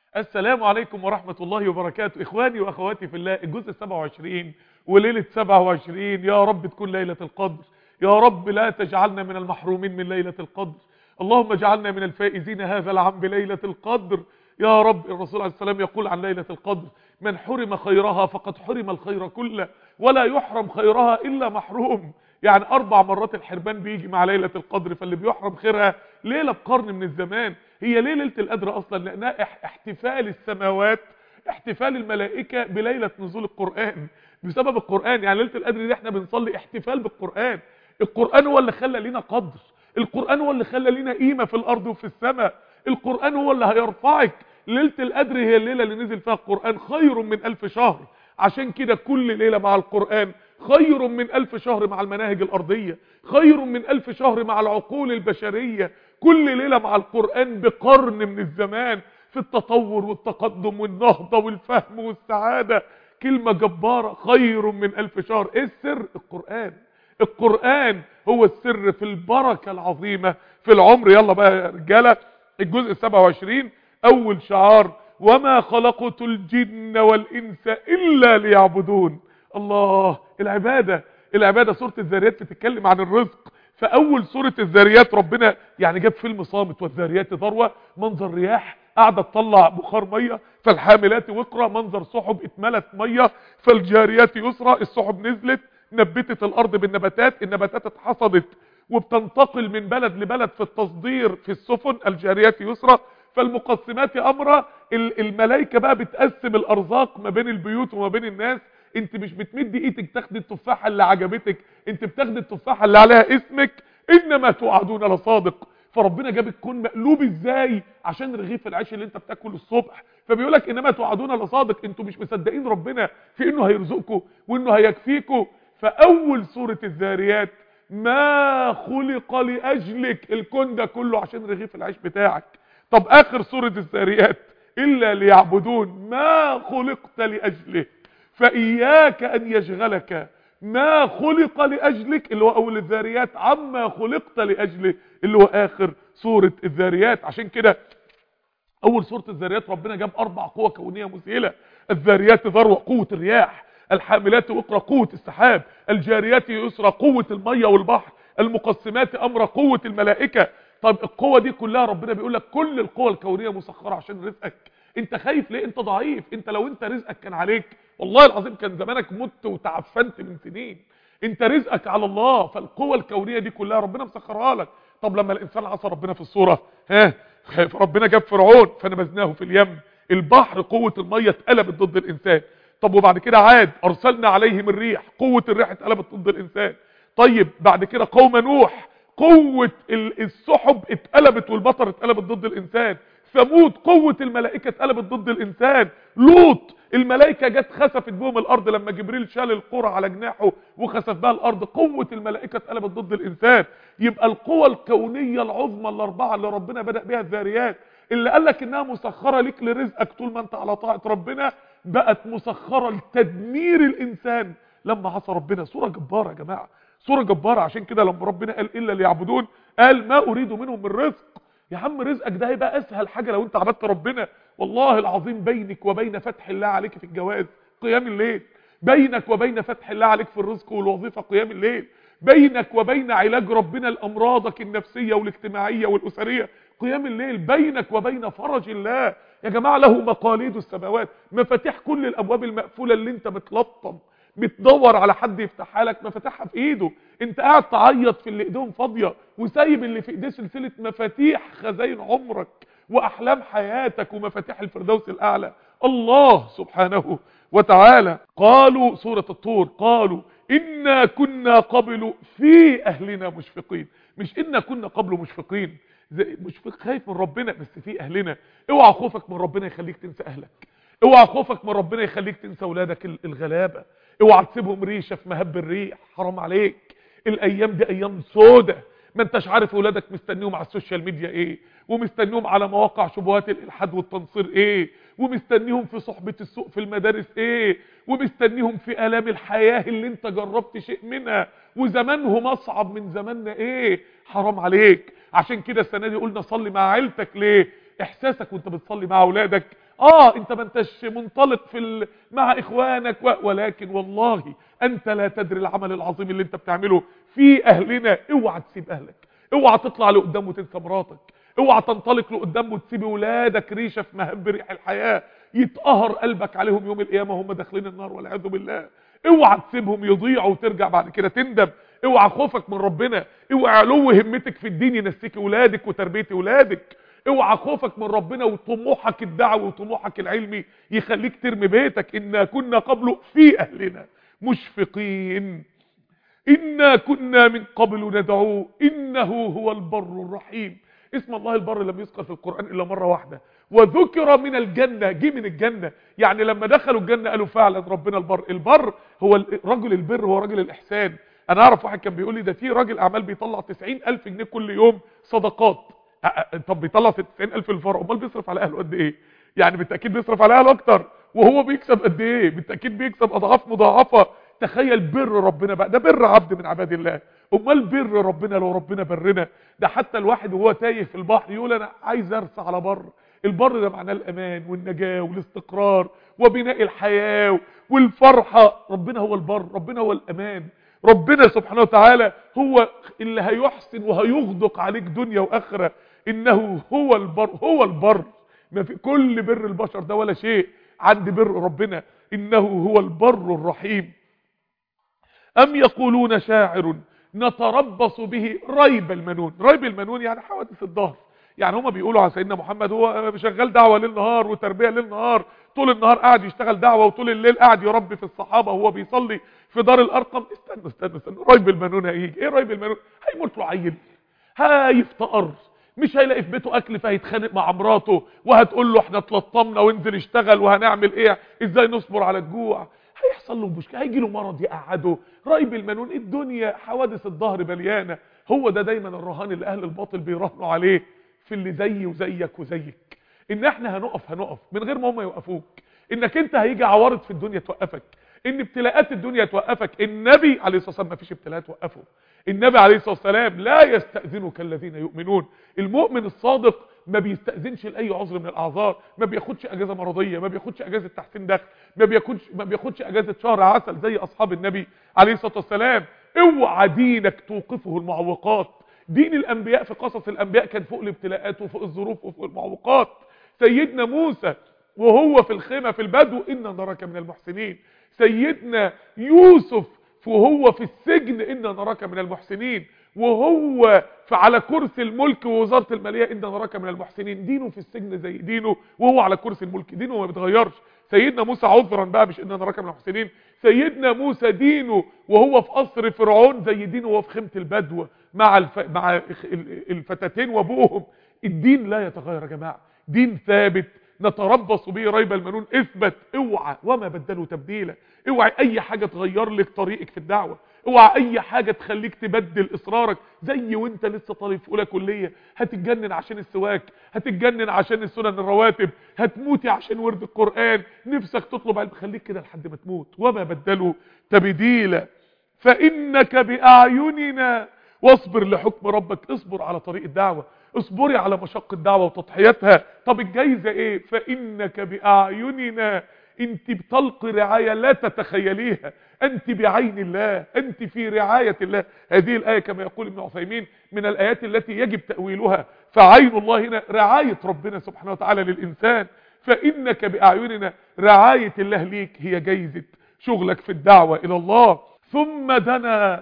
السلام عليكم ورحمة الله وبركاته إخواني وأخواتي في الله الجزء 27 وليلة 27 يا رب تكون ليلة القدر يا رب لا تجعلنا من المحرومين من ليلة القدر اللهم اجعلنا من الفائزين هذا العام بليلة القدر يا رب الرسول عليه السلام يقول عن ليلة القدر من حرم خيرها فقد حرم الخير كله ولا يحرم خيرها إلا محروم يعني أربع مرات الحرمان بيجي مع ليلة القدر فاللي بيحرم خيرها ليلة بقرن من الزمان هي ليه ليلة القدر أصلا لأنها احتفال السماوات احتفال الملائكة بليلة نزول القرآن بسبب القرآن يعني ليلة القدر دي احنا بنصلي احتفال بالقرآن القرآن هو اللي خلى لنا قدر القرآن هو اللي خلى لنا قيمة في الأرض وفي السماء القرآن هو اللي هيرفعك ليلة القدر هي الليلة اللي نزل فيها القرآن خير من ألف شهر عشان كده كل ليلة مع القرآن خير من ألف شهر مع المناهج الأرضية خير من ألف شهر مع العقول البشرية كل ليلة مع القرآن بقرن من الزمان في التطور والتقدم والنهضة والفهم والسعادة كلمة جبارة خير من ألف شهر ايه السر القرآن القرآن هو السر في البركة العظيمة في العمر يلا بقى يا رجالة الجزء 27 أول شعار وما خلقت الجن والإنس إلا ليعبدون الله العبادة العبادة سورة الذاريات بتتكلم عن الرزق فأول سورة الذاريات ربنا يعني جاب فيلم صامت والذاريات ذروة منظر رياح قاعدة تطلع بخار مية فالحاملات وقرة منظر سحب اتملت مية فالجاريات يسرى السحب نزلت نبتت الأرض بالنباتات النباتات اتحصدت وبتنتقل من بلد لبلد في التصدير في السفن الجاريات يسرى فالمقسمات أمرا الملائكة بقى بتقسم الأرزاق ما بين البيوت وما بين الناس انت مش بتمدي ايدك تاخدي التفاحة اللي عجبتك انت بتاخدي التفاحة اللي عليها اسمك انما توعدون لصادق فربنا جاب الكون مقلوب ازاي عشان رغيف العيش اللي انت بتاكله الصبح فبيقول لك انما توعدون لصادق انتوا مش مصدقين ربنا في انه هيرزقكم وانه هيكفيكم فاول سورة الذاريات ما خلق لاجلك الكون ده كله عشان رغيف العيش بتاعك طب اخر سورة الذاريات الا ليعبدون ما خلقت لاجله فإياك أن يشغلك ما خلق لأجلك اللي هو أول الذاريات عما خلقت لأجله اللي هو آخر سورة الذاريات عشان كده أول سورة الذاريات ربنا جاب أربع قوة كونية مذهلة الذاريات ذروة قوة الرياح الحاملات وقرة قوة السحاب الجاريات يسرى قوة المية والبحر المقسمات أمر قوة الملائكة طب القوة دي كلها ربنا بيقول لك كل القوة الكونية مسخرة عشان رزقك انت خايف ليه انت ضعيف انت لو انت رزقك كان عليك والله العظيم كان زمانك مت وتعفنت من سنين انت رزقك على الله فالقوة الكونية دي كلها ربنا مسخرها لك طب لما الانسان عصى ربنا في الصورة ها ربنا جاب فرعون فنبذناه في اليم البحر قوة المية اتقلبت ضد الانسان طب وبعد كده عاد ارسلنا عليهم الريح قوة الريح اتقلبت ضد الانسان طيب بعد كده قوم نوح قوة السحب اتقلبت والبطر اتقلبت ضد الانسان ثمود قوة الملائكة اتقلبت ضد الانسان لوط الملائكة جت خسفت بهم الارض لما جبريل شال القرى على جناحه وخسف بها الارض قوة الملائكة اتقلبت ضد الانسان يبقى القوى الكونية العظمى الاربعة اللي ربنا بدأ بها الذاريات اللي قال لك انها مسخرة ليك لرزقك طول ما انت على طاعة ربنا بقت مسخرة لتدمير الانسان لما عصى ربنا صورة جبارة يا جماعة صورة جبارة عشان كده لما ربنا قال الا ليعبدون قال ما اريد منهم من رزق يا عم رزقك ده هيبقى اسهل حاجة لو انت عبدت ربنا والله العظيم بينك وبين فتح الله عليك في الجواز قيام الليل بينك وبين فتح الله عليك في الرزق والوظيفة قيام الليل بينك وبين علاج ربنا لأمراضك النفسية والاجتماعية والأسرية قيام الليل بينك وبين فرج الله يا جماعة له مقاليد السماوات مفاتيح كل الأبواب المقفولة اللي انت بتلطم بتدور على حد يفتحها لك مفاتيحها في ايده انت قاعد تعيط في اللي ايديهم فاضيه وسايب اللي في ايديه سلسله مفاتيح خزاين عمرك واحلام حياتك ومفاتيح الفردوس الاعلى الله سبحانه وتعالى قالوا سوره الطور قالوا انا كنا قبل في اهلنا مشفقين مش انا كنا قبل مشفقين مشفق خايف من ربنا بس في اهلنا اوعى خوفك من ربنا يخليك تنسى اهلك اوعى خوفك من ربنا يخليك تنسى اولادك الغلابه اوعى تسيبهم ريشه في مهب الريح حرام عليك الايام دي ايام سودة ما انتش عارف اولادك مستنيهم على السوشيال ميديا ايه ومستنيهم على مواقع شبهات الالحاد والتنصير ايه ومستنيهم في صحبة السوق في المدارس ايه ومستنيهم في الام الحياة اللي انت جربت شيء منها وزمانهم اصعب من زماننا ايه حرام عليك عشان كده السنة دي قلنا صلي مع عيلتك ليه احساسك وانت بتصلي مع اولادك اه انت ما انتش منطلق في ال... مع اخوانك و... ولكن والله انت لا تدري العمل العظيم اللي انت بتعمله في اهلنا اوعى تسيب اهلك اوعى تطلع لقدام وتنسى مراتك اوعى تنطلق لقدام وتسيب ولادك ريشه في مهب ريح الحياه يتقهر قلبك عليهم يوم القيامه وهم داخلين النار والعياذ بالله اوعى تسيبهم يضيعوا وترجع بعد كده تندم اوعى خوفك من ربنا اوعى علو همتك في الدين ينسيك ولادك وتربيه ولادك اوعى خوفك من ربنا وطموحك الدعوي وطموحك العلمي يخليك ترمي بيتك إنا كنا قبل في أهلنا مشفقين إنا كنا من قبل ندعوه إنه هو البر الرحيم اسم الله البر لم يذكر في القرآن إلا مرة واحدة وذكر من الجنة جه من الجنة يعني لما دخلوا الجنة قالوا فعلا ربنا البر البر هو رجل البر هو رجل الإحسان أنا أعرف واحد كان بيقول لي ده في راجل أعمال بيطلع 90 ألف جنيه كل يوم صدقات طب بيطلع 90000 الفرع امال بيصرف على اهله قد ايه يعني بالتاكيد بيصرف على اهله اكتر وهو بيكسب قد ايه بالتاكيد بيكسب اضعاف مضاعفه تخيل بر ربنا بقى ده بر عبد من عباد الله امال بر ربنا لو ربنا برنا ده حتى الواحد وهو تايه في البحر يقول انا عايز ارسى على بر البر ده معناه الامان والنجاه والاستقرار وبناء الحياه والفرحه ربنا هو البر ربنا هو الامان ربنا سبحانه وتعالى هو اللي هيحسن وهيغدق عليك دنيا واخره انه هو البر هو البر ما في كل بر البشر ده ولا شيء عند بر ربنا انه هو البر الرحيم ام يقولون شاعر نتربص به ريب المنون ريب المنون يعني حوادث الظهر يعني هما بيقولوا على سيدنا محمد هو شغال دعوه ليل نهار وتربيه ليل نهار طول النهار قاعد يشتغل دعوه وطول الليل قاعد يربي في الصحابه وهو بيصلي في دار الارقم استنى استنى استنى ريب المنون هيجي ايه ريب المنون هيموت له عيل هيفتقر مش هيلاقي في بيته اكل فهيتخانق مع مراته وهتقول له احنا اتلطمنا وانزل اشتغل وهنعمل ايه ازاي نصبر على الجوع هيحصل له مشكله هيجي له مرض يقعده ريب المنون الدنيا حوادث الظهر مليانه هو ده دايما الرهان اللي اهل الباطل بيراهنوا عليه في اللي زيي وزيك وزيك ان احنا هنقف هنقف من غير ما هم يوقفوك انك انت هيجي عوارض في الدنيا توقفك ان ابتلاءات الدنيا توقفك النبي عليه الصلاه والسلام ما فيش ابتلاءات توقفه النبي عليه الصلاه والسلام لا يستاذنك الذين يؤمنون المؤمن الصادق ما بيستاذنش لاي عذر من الاعذار ما بياخدش اجازه مرضيه ما بياخدش اجازه تحسين دخل ما بياخدش ما بياخدش اجازه شهر عسل زي اصحاب النبي عليه الصلاه والسلام اوعى دينك توقفه المعوقات دين الانبياء في قصص الانبياء كان فوق الابتلاءات وفوق الظروف وفوق المعوقات سيدنا موسى وهو في الخيمه في البدو انا نراك من المحسنين سيدنا يوسف وهو في السجن إنا نراك من المحسنين وهو على كرسي الملك ووزارة المالية إنا نراك من المحسنين دينه في السجن زي دينه وهو على كرسي الملك دينه ما بيتغيرش سيدنا موسى عذرا بقى مش إنا نراك من المحسنين سيدنا موسى دينه وهو في قصر فرعون زي دينه وهو في خيمة البدو مع الف... مع الفتاتين وابوهم الدين لا يتغير يا جماعة دين ثابت نتربص به ريب المنون اثبت اوعى وما بدلوا تبديلا اوعى اي حاجة تغير لك طريقك في الدعوة اوعى اي حاجة تخليك تبدل اصرارك زي وانت لسه طالب في اولى كلية هتتجنن عشان السواك هتتجنن عشان السنن الرواتب هتموتي عشان ورد القرآن نفسك تطلب علم خليك كده لحد ما تموت وما بدلوا تبديلا فانك باعيننا واصبر لحكم ربك اصبر على طريق الدعوة اصبري على مشق الدعوة وتضحيتها طب الجايزة ايه فانك باعيننا انت بتلقي رعاية لا تتخيليها انت بعين الله انت في رعاية الله هذه الآية كما يقول ابن عثيمين من الآيات التي يجب تأويلها فعين الله هنا رعاية ربنا سبحانه وتعالى للإنسان فإنك بأعيننا رعاية الله ليك هي جايزة شغلك في الدعوة إلى الله ثم دنا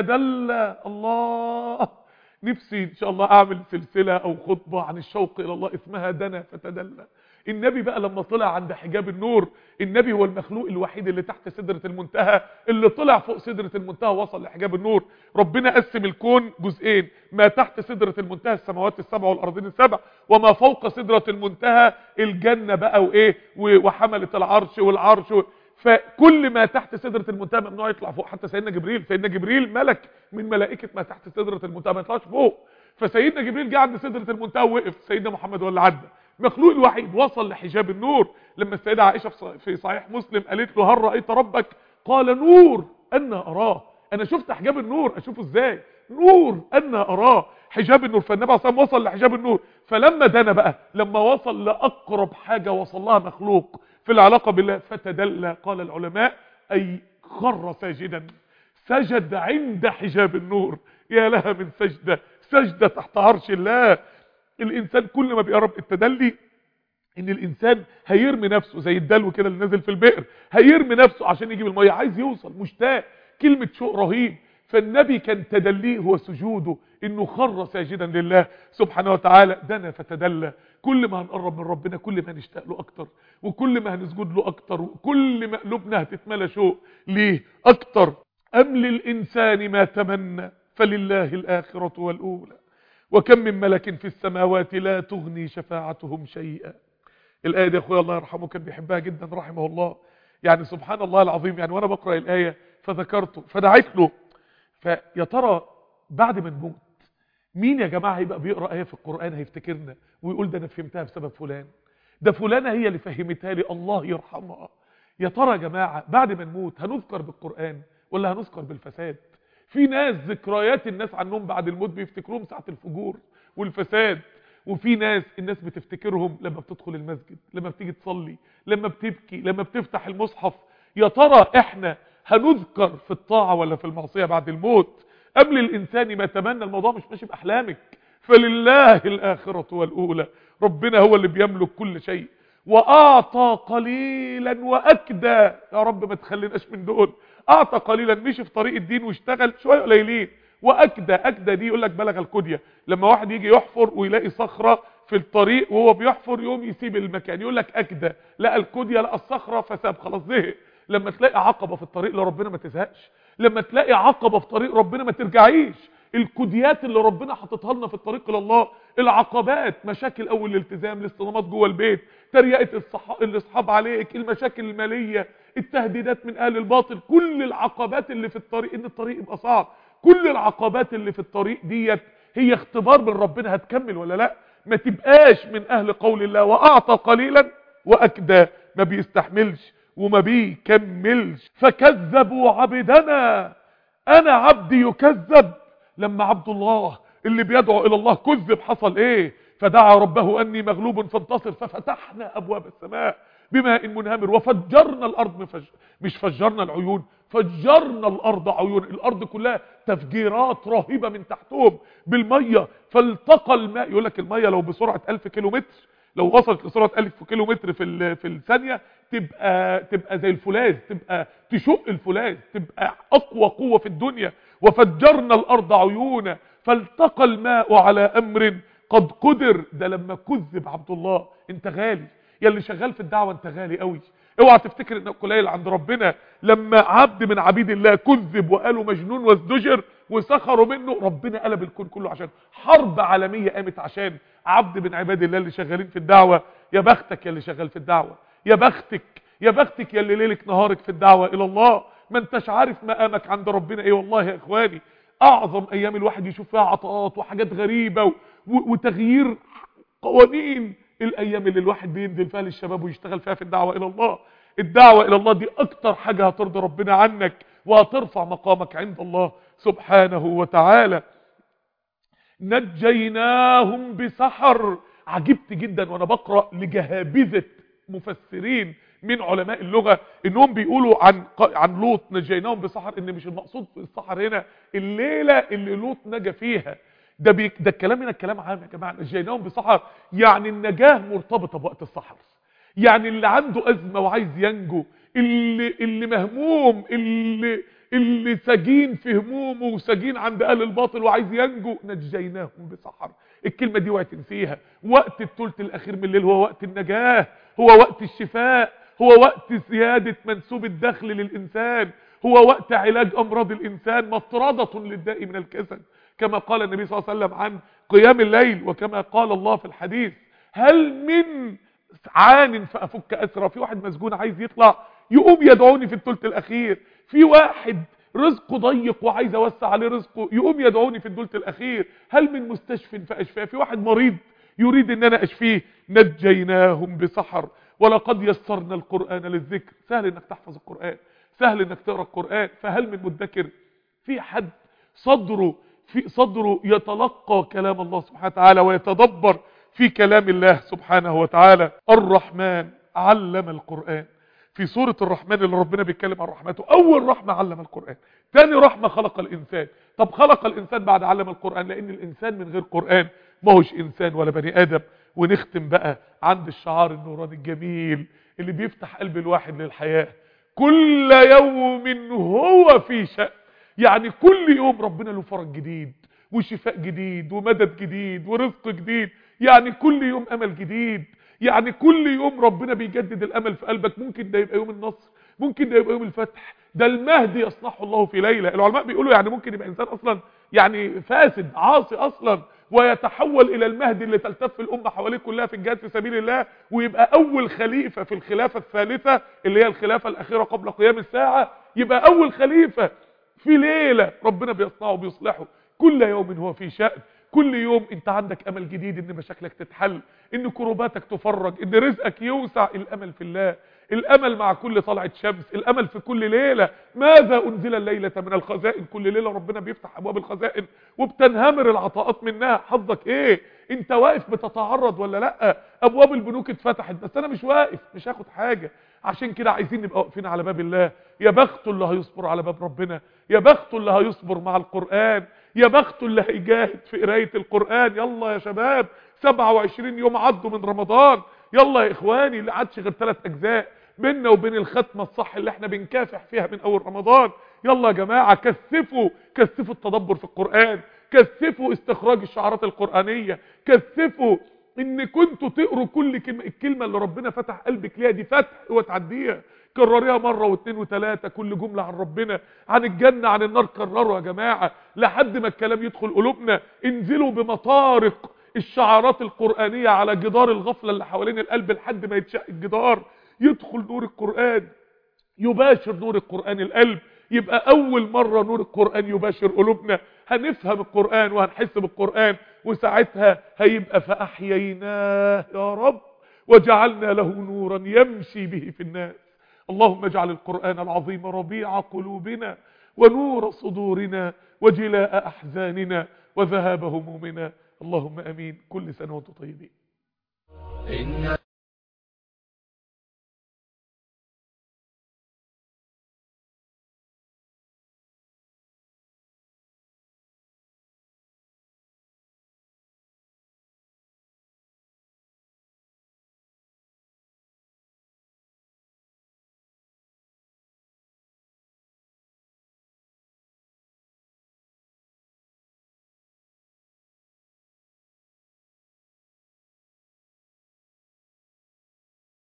فتدلى الله نفسي ان شاء الله اعمل سلسلة او خطبة عن الشوق الى الله اسمها دنا فتدلى النبي بقى لما طلع عند حجاب النور النبي هو المخلوق الوحيد اللي تحت سدرة المنتهى اللي طلع فوق سدرة المنتهى وصل لحجاب النور ربنا قسم الكون جزئين ما تحت سدرة المنتهى السماوات السبع والارضين السبع وما فوق سدرة المنتهى الجنة بقى وايه وحملة العرش والعرش و... فكل ما تحت سدرة المنتهى ممنوع يطلع فوق حتى سيدنا جبريل سيدنا جبريل ملك من ملائكة ما تحت سدرة المنتهى ما يطلعش فوق فسيدنا جبريل جه عند سدرة المنتهى ووقف سيدنا محمد ولا عدى مخلوق الوحيد وصل لحجاب النور لما السيدة عائشة في صحيح مسلم قالت له هل رأيت ربك قال نور أنا أراه أنا شفت حجاب النور أشوفه إزاي نور أنا أراه حجاب النور فالنبي عليه الصلاه والسلام وصل لحجاب النور فلما دنا بقى لما وصل لاقرب حاجه وصل لها مخلوق في العلاقه بالله فتدلى قال العلماء اي خر ساجدا سجد عند حجاب النور يا لها من سجده سجده تحت عرش الله الانسان كل ما بيقرب التدلي ان الانسان هيرمي نفسه زي الدلو كده اللي نازل في البئر هيرمي نفسه عشان يجيب الميه عايز يوصل مشتاق كلمه شوق رهيب فالنبي كان تدليه هو سجوده انه خر ساجدا لله سبحانه وتعالى دنا فتدلى كل ما هنقرب من ربنا كل ما هنشتاق له اكتر وكل ما هنسجد له اكتر وكل ما قلوبنا هتتملى شوق ليه اكتر ام للانسان ما تمنى فلله الاخره والاولى وكم من ملك في السماوات لا تغني شفاعتهم شيئا الآية دي أخويا الله يرحمه كان بيحبها جدا رحمه الله يعني سبحان الله العظيم يعني وأنا بقرأ الآية فذكرته فدعيت له فيا ترى بعد ما نموت مين يا جماعة هيبقى بيقرأ آية في القرآن هيفتكرنا ويقول ده أنا فهمتها بسبب فلان ده فلانة هي اللي فهمتها لي الله يرحمها يا ترى يا جماعة بعد ما نموت هنذكر بالقرآن ولا هنذكر بالفساد في ناس ذكريات الناس عنهم بعد الموت بيفتكروهم ساعة الفجور والفساد وفي ناس الناس بتفتكرهم لما بتدخل المسجد لما بتيجي تصلي لما بتبكي لما بتفتح المصحف يا ترى احنا هنذكر في الطاعة ولا في المعصية بعد الموت قبل الانسان ما يتمنى الموضوع مش ماشي باحلامك فلله الاخرة والاولى ربنا هو اللي بيملك كل شيء واعطى قليلا واكدى يا رب ما تخليناش من دول اعطى قليلا مشي في طريق الدين واشتغل شويه قليلين واكدى اكدى دي يقول لك بلغ الكديه لما واحد يجي يحفر ويلاقي صخره في الطريق وهو بيحفر يقوم يسيب المكان يقول لك اكدى لقى الكديه لقى الصخره فساب خلاص زهق لما تلاقي عقبه في الطريق لربنا ما تزهقش لما تلاقي عقبه في طريق ربنا ما ترجعيش الكديات اللي ربنا حاططها لنا في الطريق الى الله العقبات مشاكل اول الالتزام الاصطدامات جوه البيت تريقه الصح... الاصحاب عليك المشاكل الماليه التهديدات من اهل الباطل كل العقبات اللي في الطريق ان الطريق يبقى صعب كل العقبات اللي في الطريق ديت هي اختبار من ربنا هتكمل ولا لا ما تبقاش من اهل قول الله واعطى قليلا واكدى ما بيستحملش وما بيكملش فكذبوا عبدنا انا عبدي يكذب لما عبد الله اللي بيدعو الى الله كذب حصل ايه فدعا ربه اني مغلوب فانتصر ففتحنا ابواب السماء بماء منهمر وفجرنا الارض مفج... مش فجرنا العيون فجرنا الارض عيون الارض كلها تفجيرات رهيبه من تحتهم بالميه فالتقى الماء يقول لك الميه لو بسرعه 1000 كيلو متر لو وصلت لسرعه 1000 كيلو متر في في الثانيه تبقى تبقى زي الفولاذ تبقى تشق الفولاذ تبقى اقوى قوه في الدنيا وفجرنا الارض عيونا فالتقى الماء على امر قد قدر ده لما كذب عبد الله انت غالي يا اللي شغال في الدعوه انت غالي قوي اوعى تفتكر انك قليل عند ربنا لما عبد من عبيد الله كذب وقالوا مجنون وازدجر وسخروا منه ربنا قلب الكون كله عشان حرب عالميه قامت عشان عبد من عباد الله اللي شغالين في الدعوه يا بختك يا اللي شغال في الدعوه يا بختك يا بختك يا اللي ليلك نهارك في الدعوه الى الله ما انتش عارف مقامك عند ربنا ايه والله يا اخواني اعظم ايام الواحد يشوف فيها عطاءات وحاجات غريبه و... وتغيير قوانين الايام اللي الواحد بينزل فيها للشباب ويشتغل فيها في الدعوه الى الله الدعوه الى الله دي اكتر حاجه هترضي ربنا عنك وهترفع مقامك عند الله سبحانه وتعالى نجيناهم بسحر عجبت جدا وانا بقرا لجهابذه مفسرين من علماء اللغه انهم بيقولوا عن عن لوط نجيناهم بسحر ان مش المقصود في السحر هنا الليله اللي لوط نجا فيها ده بي... ده الكلام هنا الكلام عام يا جماعه نجيناهم بسحر يعني النجاه مرتبطه بوقت السحر يعني اللي عنده ازمه وعايز ينجو اللي اللي مهموم اللي اللي سجين في همومه وسجين عند اهل الباطل وعايز ينجو نجيناهم بسحر الكلمه دي اوعي تنسيها وقت الثلث الاخير من الليل هو وقت النجاه هو وقت الشفاء هو وقت زياده منسوب الدخل للانسان هو وقت علاج امراض الانسان مطرده للداء من الكسل كما قال النبي صلى الله عليه وسلم عن قيام الليل وكما قال الله في الحديث هل من عان فافك اسرى في واحد مسجون عايز يطلع يقوم يدعوني في الثلث الاخير في واحد رزقه ضيق وعايز اوسع عليه رزقه يقوم يدعوني في الثلث الاخير هل من مستشف فاشفاه في واحد مريض يريد ان انا اشفيه نجيناهم بسحر ولقد يسرنا القران للذكر سهل انك تحفظ القران سهل انك تقرا القران فهل من مدكر في حد صدره في صدره يتلقى كلام الله سبحانه وتعالى ويتدبر في كلام الله سبحانه وتعالى الرحمن علم القرآن في سورة الرحمن اللي ربنا بيتكلم عن رحمته أول رحمة علم القرآن تاني رحمة خلق الإنسان طب خلق الإنسان بعد علم القرآن لأن الإنسان من غير قرآن ما هوش إنسان ولا بني آدم ونختم بقى عند الشعار النوراني الجميل اللي بيفتح قلب الواحد للحياة كل يوم هو في شأن يعني كل يوم ربنا له فرج جديد وشفاء جديد ومدد جديد ورزق جديد يعني كل يوم امل جديد يعني كل يوم ربنا بيجدد الامل في قلبك ممكن ده يبقى يوم النصر ممكن ده يبقى يوم الفتح ده المهدي يصنعه الله في ليلة العلماء بيقولوا يعني ممكن يبقى انسان اصلا يعني فاسد عاصي اصلا ويتحول الى المهدي اللي تلتف الامه حواليه كلها في الجهاد في سبيل الله ويبقى اول خليفه في الخلافه الثالثه اللي هي الخلافه الاخيره قبل قيام الساعه يبقى اول خليفه في ليله ربنا بيصنعه وبيصلحه كل يوم هو في شأن كل يوم انت عندك امل جديد ان مشاكلك تتحل ان كروباتك تفرج ان رزقك يوسع الامل في الله الامل مع كل طلعة شمس الامل في كل ليلة ماذا انزل الليلة من الخزائن كل ليلة ربنا بيفتح ابواب الخزائن وبتنهمر العطاءات منها حظك ايه انت واقف بتتعرض ولا لا ابواب البنوك اتفتحت بس انا مش واقف مش هاخد حاجة عشان كده عايزين نبقى واقفين على باب الله يا بخت اللي هيصبر على باب ربنا يا بخت اللي هيصبر مع القرآن يا بخت اللي هيجاهد في قرايه القرآن يلا يا شباب 27 يوم عدوا من رمضان يلا يا اخواني اللي عادش غير ثلاث اجزاء بيننا وبين الختمه الصح اللي احنا بنكافح فيها من اول رمضان يلا يا جماعه كثفوا كثفوا التدبر في القرآن كثفوا استخراج الشعارات القرآنية كثفوا ان كنتوا تقروا كل كلمة الكلمة اللي ربنا فتح قلبك ليها دي فتح وتعديها كرريها مرة واثنين وثلاثة كل جملة عن ربنا عن الجنة عن النار كرروا يا جماعة لحد ما الكلام يدخل قلوبنا انزلوا بمطارق الشعارات القرآنية على جدار الغفلة اللي حوالين القلب لحد ما يتشق الجدار يدخل نور القرآن يباشر نور القرآن القلب يبقى أول مرة نور القرآن يباشر قلوبنا هنفهم القرآن وهنحس بالقرآن وساعتها هيبقى فأحييناه يا رب وجعلنا له نورا يمشي به في الناس اللهم اجعل القرآن العظيم ربيع قلوبنا ونور صدورنا وجلاء أحزاننا وذهاب همومنا اللهم أمين كل سنة وانتم طيبين